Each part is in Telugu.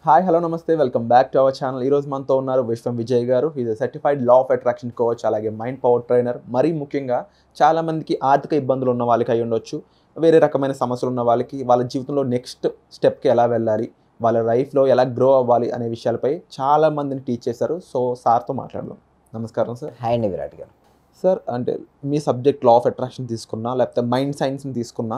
హాయ్ హలో నమస్తే welcome back to our channel ఈరోజు మనతో ఉన్నారు విశ్వం విజయ్ గారు is certified law of attraction coach అలాగే మైండ్ పవర్ ట్రైనర్ మరీ ముఖ్యంగా చాలా మందికి ఆర్థిక ఇబ్బందులు ఉన్న వాళ్ళకి అయి ఉండొచ్చు వేరే రకమైన సమస్యలు ఉన్న వాళ్ళకి వాళ్ళ జీవితంలో నెక్స్ట్ స్టెప్కి ఎలా వెళ్ళాలి వాళ్ళ లైఫ్లో ఎలా గ్రో అవ్వాలి అనే విషయాలపై చాలా మందిని టీచ్ చేశారు సో సార్తో మాట్లాడదాం నమస్కారం సార్ హాయ్ అండి విరాట్ గారు సార్ అంటే మీ సబ్జెక్ట్ లా ఆఫ్ అట్రాక్షన్ తీసుకున్నా లేకపోతే మైండ్ సైన్స్ని తీసుకున్నా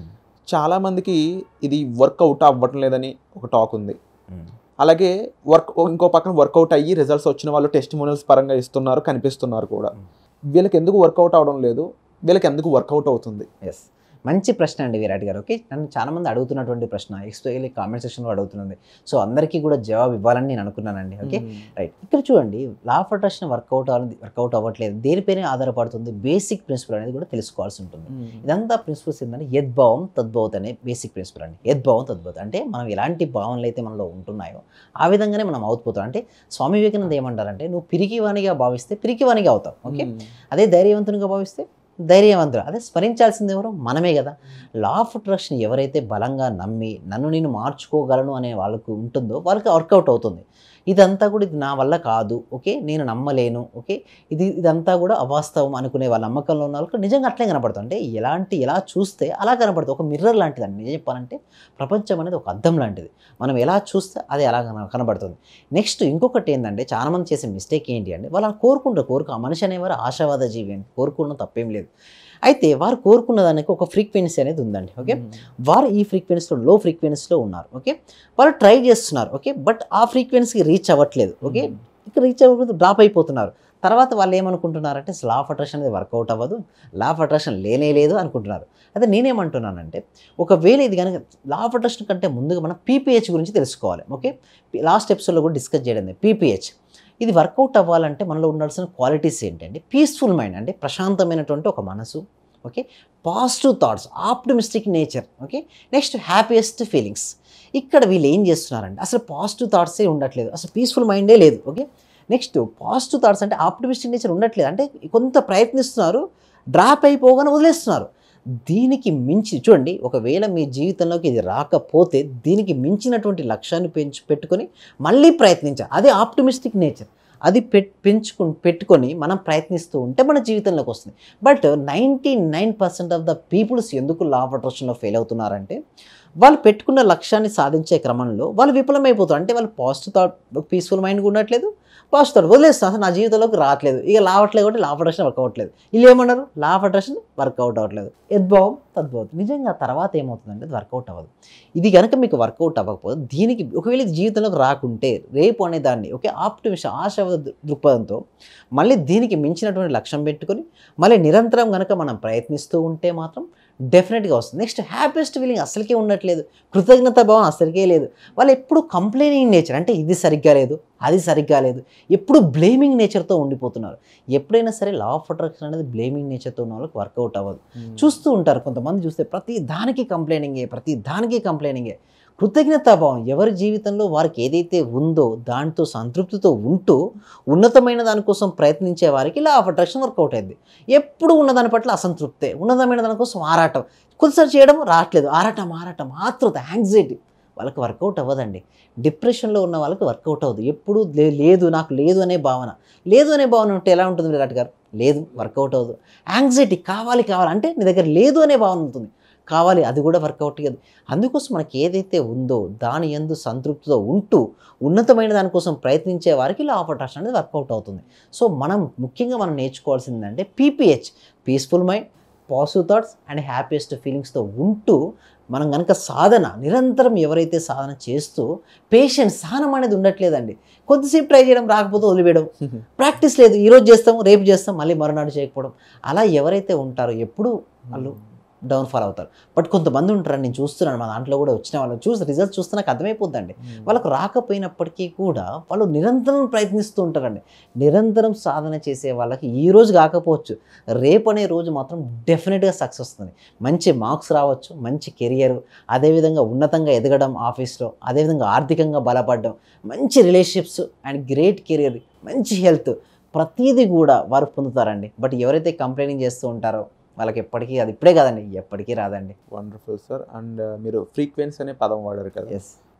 చాలామందికి ఇది వర్కౌట్ అవ్వటం లేదని ఒక టాక్ ఉంది అలాగే వర్క్ ఇంకో పక్కన వర్కౌట్ అయ్యి రిజల్ట్స్ వచ్చిన వాళ్ళు టెస్ట్ పరంగా ఇస్తున్నారు కనిపిస్తున్నారు కూడా వీళ్ళకి ఎందుకు వర్కౌట్ అవడం లేదు వీళ్ళకి ఎందుకు వర్కౌట్ అవుతుంది ఎస్ మంచి ప్రశ్న అండి విరాట్ గారు ఓకే నన్ను చాలా మంది అడుగుతున్నటువంటి ప్రశ్న ఎక్స్పెషల్లీ కామెంట్ సెక్షన్లో అడుగుతున్నది సో అందరికీ కూడా జవాబు ఇవ్వాలని నేను అనుకున్నానండి ఓకే రైట్ ఇక్కడ చూడండి లా ఆఫ్ అట్రాక్షన్ వర్కౌట్ అవ్వాలి వర్కౌట్ అవ్వట్లేదు దేనిపైన ఆధారపడుతుంది బేసిక్ ప్రిన్సిపల్ అనేది కూడా తెలుసుకోవాల్సి ఉంటుంది ఇదంతా ప్రిన్సిపల్స్ ఏంటంటే యద్భావం తద్భవత్ అనే బేసిక్ ప్రిన్సిపల్ అండి యద్భావం తద్భవత్ అంటే మనం ఎలాంటి భావనలు అయితే మనలో ఉంటున్నాయో ఆ విధంగానే మనం అవుతుపోతాం అంటే స్వామి వివేకానంద ఏమంటారంటే నువ్వు పిరికివానిగా భావిస్తే పిరికివానిగా అవుతావు ఓకే అదే ధైర్యవంతునిగా భావిస్తే ధైర్యవంతుడు అదే స్మరించాల్సింది ఎవరు మనమే కదా లా ఆఫ్ అట్రాక్షన్ ఎవరైతే బలంగా నమ్మి నన్ను నేను మార్చుకోగలను అనే వాళ్ళకు ఉంటుందో వాళ్ళకి వర్కౌట్ అవుతుంది ఇదంతా కూడా ఇది నా వల్ల కాదు ఓకే నేను నమ్మలేను ఓకే ఇది ఇదంతా కూడా అవాస్తవం అనుకునే వాళ్ళ నమ్మకంలో ఉన్న వాళ్ళకి నిజంగా అట్లే కనపడుతుంది అంటే ఎలాంటి ఎలా చూస్తే అలా కనపడుతుంది ఒక మిర్రర్ లాంటిది అండి నిజం చెప్పాలంటే ప్రపంచం అనేది ఒక అద్దం లాంటిది మనం ఎలా చూస్తే అది అలా కన- కనబడుతుంది నెక్స్ట్ ఇంకొకటి ఏంటంటే చాలా మంది చేసే మిస్టేక్ ఏంటి అంటే వాళ్ళు అలా కోరుకుంటారు కోరుకు ఆ మనిషి అనేవారు ఆశావాద జీవి అండి కోరుకున్న తప్పేం లేదు అయితే వారు కోరుకున్న దానికి ఒక ఫ్రీక్వెన్సీ అనేది ఉందండి ఓకే వారు ఈ ఫ్రీక్వెన్సీలో లో ఫ్రీక్వెన్సీలో ఉన్నారు ఓకే వాళ్ళు ట్రై చేస్తున్నారు ఓకే బట్ ఆ ఫ్రీక్వెన్సీకి రీచ్ అవ్వట్లేదు ఓకే ఇక్కడ రీచ్ అవ్వకపోతే డ్రాప్ అయిపోతున్నారు తర్వాత వాళ్ళు ఏమనుకుంటున్నారంటే లా ఆఫ్ అట్రాక్షన్ అనేది వర్కౌట్ అవ్వదు లా ఆఫ్ అట్రాక్షన్ లేనే లేదు అనుకుంటున్నారు అయితే నేనేమంటున్నానంటే ఒకవేళ ఇది కనుక లా ఆఫ్ అట్రాక్షన్ కంటే ముందుగా మనం పీపీహెచ్ గురించి తెలుసుకోవాలి ఓకే లాస్ట్ ఎపిసోడ్లో కూడా డిస్కస్ చేయడం పీపీహెచ్ ఇది వర్కౌట్ అవ్వాలంటే మనలో ఉండాల్సిన క్వాలిటీస్ ఏంటంటే పీస్ఫుల్ మైండ్ అంటే ప్రశాంతమైనటువంటి ఒక మనసు okay positive thoughts optimistic nature okay next happiest feelings ఇక్కడ వీళ్ళు ఏం చేస్తున్నారంటే అసలు పాజిటివ్ థాట్సే ఉండట్లేదు అసలు పీస్ఫుల్ మైండే లేదు ఓకే నెక్స్ట్ పాజిటివ్ థాట్స్ అంటే ఆప్టమిస్టిక్ నేచర్ ఉండట్లేదు అంటే కొంత ప్రయత్నిస్తున్నారు డ్రాప్ అయిపోగానే వదిలేస్తున్నారు దీనికి మించి చూడండి ఒకవేళ మీ జీవితంలోకి ఇది రాకపోతే దీనికి మించినటువంటి లక్ష్యాన్ని పెంచు పెట్టుకొని మళ్ళీ ప్రయత్నించాలి అదే ఆప్టమిస్టిక్ నేచర్ అది పెట్ పెంచుకు పెట్టుకొని మనం ప్రయత్నిస్తూ ఉంటే మన జీవితంలోకి వస్తుంది but ninety nine percent of the peoples ఎందుకు లా ఆఫ్ అట్రాక్షన్లో ఫెయిల్ అవుతున్నారంటే వాళ్ళు పెట్టుకున్న లక్ష్యాన్ని సాధించే క్రమంలో వాళ్ళు విఫలమైపోతారు అంటే వాళ్ళు పాజిటివ్ థాట్ పీస్ఫుల్ మైండ్గా ఉండట్లేదు పాజిటివ్ థాట్ వదిలేస్తాను అసలు నా జీవితంలోకి రావట్లేదు ఇక లా అవ్వట్లేదు కాబట్టి లా ఆఫ్ అట్రాక్షన్ వర్క్ అవ్వట్లేదు వీళ్ళు ఏమన్నారు లా ఆఫ్ అట్రాక్షన్ వర్కౌట్ అవ్వట్లేదు యద్భావం తద్భావం నిజంగా తర్వాత ఏమవుతుందంటే అది వర్కౌట్ అవ్వదు ఇది కనుక మీకు వర్కౌట్ అవ్వకపోతే దీనికి ఒకవేళ ఇది జీవితంలోకి రాకుంటే రేపు అనే దాన్ని ఓకే ఆప్టిమిస్ట్ ఆశావాద దృ- దృక్పథంతో మళ్ళీ దీనికి మించినటువంటి లక్ష్యం పెట్టుకొని మళ్ళీ నిరంతరం కనుక మనం ప్రయత్నిస్తూ ఉంటే మాత్రం డెఫినెట్గా వస్తుంది నెక్స్ట్ హ్యాపీయెస్ట్ ఫీలింగ్ అసలుకే ఉండట్లేదు కృతజ్ఞత భావం అసలుకే లేదు వాళ్ళు ఎప్పుడు కంప్లైనింగ్ నేచర్ అంటే ఇది సరిగ్గా లేదు అది సరిగ్గా లేదు ఎప్పుడు బ్లేమింగ్ నేచర్తో ఉండిపోతున్నారు ఎప్పుడైనా సరే లా ఆఫ్ అట్రాక్షన్ అనేది బ్లేమింగ్ నేచర్తో ఉన్న వాళ్ళకి వర్కౌట్ అవ్వదు చూస్తూ ఉంటారు కొంతమంది చూస్తే ప్రతి దానికి కంప్లైనింగే ప్రతి దానికి కంప్లైనింగే కృతజ్ఞతాభావం ఎవరి జీవితంలో వారికి ఏదైతే ఉందో దాంతో సంతృప్తితో ఉంటూ ఉన్నతమైన దానికోసం ప్రయత్నించే వారికి లా ఆఫ్ అట్రాక్షన్ వర్కౌట్ అయింది ఎప్పుడు ఉన్నదాని పట్ల అసంతృప్తే ఉన్నతమైన దానికోసం ఆరాటం కొద్దిసారి చేయడం రావట్లేదు ఆరాటం ఆరాటం ఆతృత యాంగ్జైటీ వాళ్ళకి వర్కౌట్ అవ్వదండి డిప్రెషన్లో ఉన్న వాళ్ళకి వర్కౌట్ అవ్వదు ఎప్పుడు లే- లేదు నాకు లేదు అనే భావన లేదు అనే భావన ఉంటే ఎలా ఉంటుంది విరాట్ గారు లేదు వర్కౌట్ అవ్వదు యాంగ్జైటీ కావాలి కావాలి అంటే నీ దగ్గర లేదు అనే భావన ఉంటుంది కావాలి అది కూడా వర్కౌట్ అయ్యదు అందుకోసం మనకి ఏదైతే ఉందో దాని ఎందు సంతృప్తితో ఉంటూ ఉన్నతమైన దానికోసం ప్రయత్నించే వారికి లా ఆఫ్ అట్రాక్షన్ అనేది వర్కౌట్ అవుతుంది సో మనం ముఖ్యంగా మనం నేర్చుకోవాల్సింది అంటే PPH peaceful mind positive thoughts and happiest ఫీలింగ్స్తో ఉంటూ మనం కనుక సాధన నిరంతరం ఎవరైతే సాధన చేస్తూ పేషెన్స్ సహనం అనేది ఉండట్లేదండి కొద్దిసేపు ట్రై చేయడం రాకపోతే వదిలివేయడం ప్రాక్టీస్ లేదు ఈరోజు చేస్తాం రేపు చేస్తాం మళ్ళీ మరునాడు చేయకపోవడం అలా ఎవరైతే ఉంటారో ఎప్పుడు వాళ్ళు డౌన్ఫాల్ అవుతారు బట్ కొంతమంది ఉంటారు నేను చూస్తున్నాను మా దాంట్లో కూడా వచ్చిన వాళ్ళు చూసి రిజల్ట్స్ చూస్తే నాకు అర్థమైపోద్దండి వాళ్ళకు రాకపోయినప్పటికీ కూడా వాళ్ళు నిరంతరం ప్రయత్నిస్తూ ఉంటారండి నిరంతరం సాధన చేసే వాళ్ళకి ఈ రోజు కాకపోవచ్చు రేపు అనే రోజు మాత్రం డెఫినెట్గా సక్సెస్ వస్తుంది మంచి మార్క్స్ రావచ్చు మంచి కెరియర్ అదేవిధంగా ఉన్నతంగా ఎదగడం ఆఫీస్లో అదేవిధంగా ఆర్థికంగా బలపడడం మంచి రిలేషన్షిప్స్ అండ్ గ్రేట్ కెరియర్ మంచి హెల్త్ ప్రతిదీ కూడా వారు పొందుతారండి బట్ ఎవరైతే కంప్లైనింగ్ చేస్తూ ఉంటారో వాళ్ళకి ఎప్పటికీ అది ఇప్పుడే కాదండి ఎప్పటికీ రాదండి వండర్ఫుల్ సార్ అండ్ మీరు ఫ్రీక్వెన్సీ అనే పదం వాడారు కదా ఎస్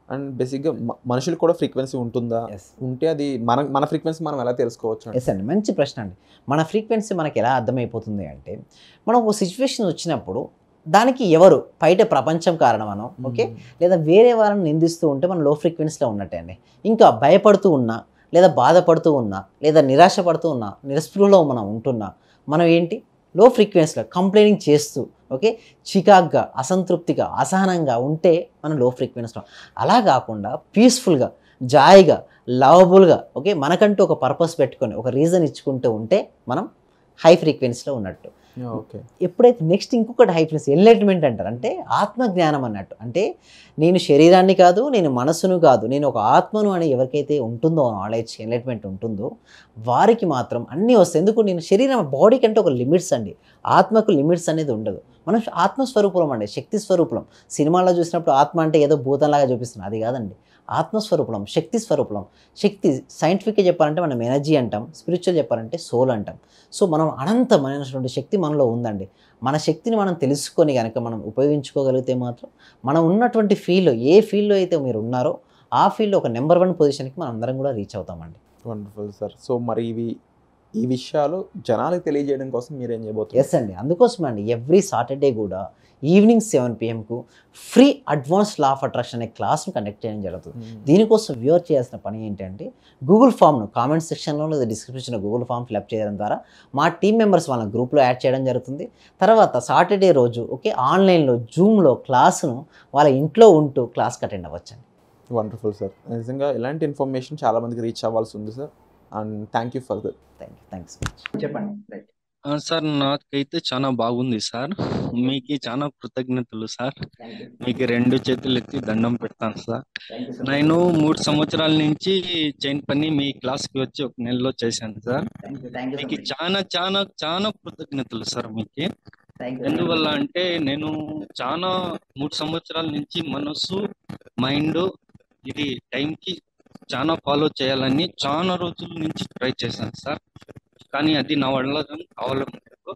అండ్ బేసిక్గా మ- మనుషులకు కూడా ఫ్రీక్వెన్సీ ఉంటుందా ఎస్ ఉంటే అది మన మన ఫ్రీక్వెన్సీ మనం ఎలా తెలుసుకోవచ్చు అండి? ఎస్ అండి మంచి ప్రశ్న అండి మన ఫ్రీక్వెన్సీ మనకి ఎలా అర్థమైపోతుంది అంటే మనం ఒక సిచ్యువేషన్ వచ్చినప్పుడు దానికి ఎవరు బయట ప్రపంచం కారణమనో ఓకే లేదా వేరే వాళ్ళని నిందిస్తూ ఉంటే మనం లో ఫ్రీక్వెన్సీలో ఉన్నట్టే అండి ఇంకా భయపడుతూ ఉన్నా లేదా బాధపడుతూ ఉన్నా లేదా నిరాశపడుతూ ఉన్నా నిరస్పృహలో మనం ఉంటున్నా మనం ఏంటి లో ఫ్రీక్వెన్సీలో కంప్లైనింగ్ చేస్తూ ఓకే చికాగ్గా అసంతృప్తిగా అసహనంగా ఉంటే మనం లో ఫ్రీక్వెన్సీలో అలా కాకుండా పీస్ఫుల్గా జాయిగా లవబుల్గా ఓకే మనకంటూ ఒక పర్పస్ పెట్టుకొని ఒక రీజన్ ఇచ్చుకుంటూ ఉంటే మనం హై ఫ్రీక్వెన్సీలో ఉన్నట్టు ఓకే ఎప్పుడైతే నెక్స్ట్ ఇంకొకటి హై ఫ్రీక్వెన్సీ ఎన్లైట్మెంట్ అంటారు అంటే ఆత్మజ్ఞానం అన్నట్టు అంటే నేను శరీరాన్ని కాదు నేను మనసును కాదు నేను ఒక ఆత్మను అని ఎవరికైతే ఉంటుందో నాలెడ్జ్ ఎన్లైట్మెంట్ ఉంటుందో వారికి మాత్రం అన్నీ వస్తాయి ఎందుకు నేను శరీరం బాడీ కంటే ఒక లిమిట్స్ అండి ఆత్మకు లిమిట్స్ అనేది ఉండదు మనం ఆత్మస్వరూపులం అండి శక్తి స్వరూపులం సినిమాల్లో చూసినప్పుడు ఆత్మ అంటే ఏదో భూతంలాగా చూపిస్తుంది అది కాదండి ఆత్మస్వరూపులం శక్తి స్వరూపులం శక్తి సైంటిఫిక్గా చెప్పాలంటే మనం ఎనర్జీ అంటాం స్పిరిచువల్ చెప్పాలంటే సోల్ అంటాం సో మనం అనంతమైనటువంటి శక్తి మనలో ఉందండి మన శక్తిని మనం తెలుసుకొని కనుక మనం ఉపయోగించుకోగలిగితే మాత్రం మనం ఉన్నటువంటి ఫీల్డ్లో ఏ ఫీల్డ్లో అయితే మీరు ఉన్నారో ఆ ఫీల్డ్లో ఒక నెంబర్ వన్ పొజిషన్కి మనం అందరం కూడా రీచ్ అవుతామండి వండర్ఫుల్ సార్ సో మరి ఇవి ఈ విషయాలు జనాలకు తెలియజేయడం కోసం మీరు ఏం చేయబోతున్నారు ఎస్ అండి అందుకోసమే అండి ఎవ్రీ సాటర్డే కూడా ఈవినింగ్ సెవెన్ పిఎంకు free advance law of attraction అనే క్లాస్ను కండక్ట్ చేయడం జరుగుతుంది దీనికోసం వ్యూవర్ చేయాల్సిన పని ఏంటంటే గూగుల్ ఫామ్ను కామెంట్ సెక్షన్లో లేదా డిస్క్రిప్షన్లో గూగుల్ ఫామ్ ఫిల్అప్ చేయడం ద్వారా మా టీం మెంబర్స్ వాళ్ళ గ్రూప్లో యాడ్ చేయడం జరుగుతుంది తర్వాత సాటర్డే రోజు ఓకే ఆన్లైన్లో జూమ్లో క్లాసును వాళ్ళ ఇంట్లో ఉంటూ క్లాస్కి అటెండ్ అవ్వచ్చండి వండర్ఫుల్ సార్ నిజంగా ఇలాంటి ఇన్ఫర్మేషన్ చాలా మందికి రీచ్ అవ్వాల్సి ఉంది sir and thank you for that thank you thanks చెప్పండి రైట్ ఆ, సార్ నాకైతే చాలా బాగుంది సార్ మీకు చాలా కృతజ్ఞతలు సార్ మీకు రెండు చేతులు ఎత్తి దండం పెడతాను సార్ నేను మూడు సంవత్సరాల నుంచి చైన్ పని మీ క్లాస్కి వచ్చి ఒక నెలలో చేశాను సార్ మీకు చాలా చాలా చాలా కృతజ్ఞతలు సార్ మీకు ఎందువల్ల అంటే నేను చాలా మూడు సంవత్సరాల నుంచి మనసు మైండ్ ఇది టైంకి చాలా ఫాలో చేయాలని చాలా రోజుల నుంచి ట్రై చేశాను సార్ కానీ అది నా వల్ల అవలం లేదు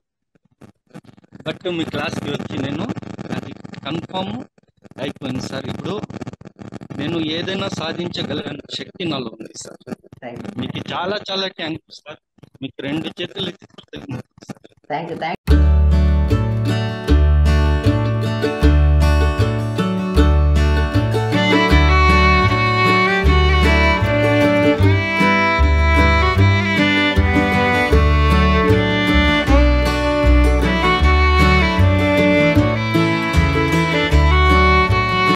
బట్ మీ క్లాస్కి వచ్చి నేను అది కన్ఫామ్ అయిపోయింది సార్ ఇప్పుడు నేను ఏదైనా సాధించగలిగిన శక్తి నాలో ఉంది సార్ మీకు చాలా చాలా థ్యాంక్ సార్ మీకు రెండు చేతులు ఎత్తి కృతజ్ఞతలు సార్ థ్యాంక్ యూ థ్యాంక్